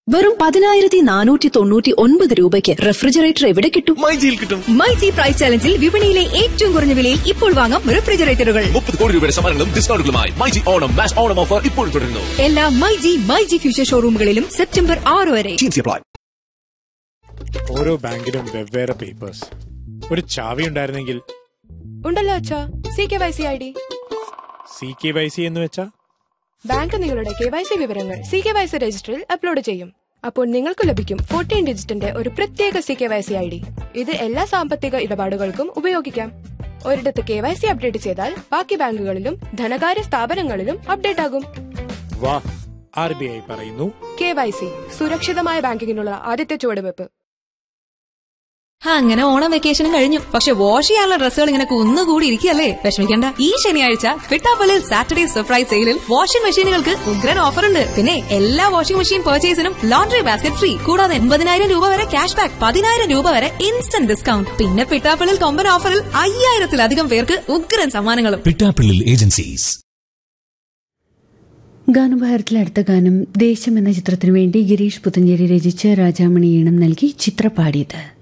വെറും പതിനായിരത്തി നാനൂറ്റി തൊണ്ണൂറ്റി ഒൻപത് രൂപയ്ക്ക് റെഫ്രിജറേറ്റർ എവിടെ കിട്ടും മൈജിയിൽ കിട്ടും മൈജി പ്രൈസ് ചലഞ്ചിൽ വിപണിയിലെ ഏറ്റവും കുറഞ്ഞ വിലയിൽ ഇപ്പോൾ വാങ്ങാം റെഫ്രിജറേറ്ററുകൾ മുപ്പത് കോടി രൂപയുടെ സമ്മാനങ്ങളും ഡിസ്കൗണ്ടുകളുമായി മൈജി ഓണം മാച്ച് ഓണം ഓഫർ ഇപ്പോൾ തുടരുന്നു എല്ലാ മൈജി മൈജി ഫ്യൂച്ചർ ഷോറൂമുകളിലും സെപ്റ്റംബർ ആറ് വരെ അപ്ലൈ ഓരോ ബാങ്കിലും വെവ്വേറെ പേപ്പേഴ്സ് ഒരു ചാവി ഉണ്ടായിരുന്നെങ്കിൽ ഉണ്ടല്ലോ അച്ഛാ C K Y C I D C K Y C എന്ന് വെച്ചാ ബാങ്ക് നിങ്ങളുടെ കെ വൈ സി വിവരങ്ങൾ സി കെ വൈ സി രജിസ്റ്ററിൽ അപ്ലോഡ് ചെയ്യും അപ്പോൾ നിങ്ങൾക്ക് ലഭിക്കും ഫോർട്ടീൻ ഡിജിറ്റിന്റെ ഒരു പ്രത്യേക C K Y C I D ഇത് എല്ലാ സാമ്പത്തിക ഇടപാടുകൾക്കും ഉപയോഗിക്കാം ഒരിടത്ത് കെ വൈ സി അപ്ഡേറ്റ് ചെയ്താൽ ബാക്കി ബാങ്കുകളിലും ധനകാര്യ സ്ഥാപനങ്ങളിലും അപ്ഡേറ്റ് ആകും വാ ആർ ബി ഐ പറയുന്നു കെ വൈ സി സുരക്ഷിതമായ ബാങ്കിങ്ങിനുള്ള ആദ്യത്തെ ചുവടുവെപ്പ് അങ്ങനെ ഓണം വെക്കേഷനും കഴിഞ്ഞു പക്ഷെ വാഷ് ചെയ്യാനുള്ള ഡ്രസ്സുകൾ ഇങ്ങനെ കുന്നുകൂടി ഇരിക്കുകയല്ലേ വിഷമിക്കണ്ട ഈ ശനിയാഴ്ച ഫിറ്റാപ്പലിൽ സാറ്റർഡേ സർപ്രൈസ് സെയിലിൽ വാഷിംഗ് മെഷീനുകൾക്ക് ഉഗ്രൻ ഓഫർ ഉണ്ട് പിന്നെ എല്ലാ വാഷിംഗ് മെഷീൻ പർച്ചേസിനും ലോണ്ടറി ബാസ്ക്കറ്റ് ഫ്രീ കൂടാതെ എൺപതിനായിരം രൂപ വരെ ക്യാഷ് ബാക്ക് പതിനായിരം രൂപ വരെ ഇൻസ്റ്റന്റ് ഡിസ്കൗണ്ട് പിന്നെ പിട്ടാപ്പലിൽ കൊമ്പൻ ഓഫറിൽ അയ്യായിരത്തിലധികം പേർക്ക് ഉഗ്രൻ സമ്മാനങ്ങളും പിട്ടാപ്പിള്ളിൽ ഏജൻസീസ് ഗാനഭാരത്തിലെ അടുത്ത ഗാനം ദേശം എന്ന ചിത്രത്തിനു വേണ്ടി ഗിരീഷ് പുത്തഞ്ചേരി രചിച്ച് രാജാമണി ഈണം നൽകി ചിത്ര പാടിയത്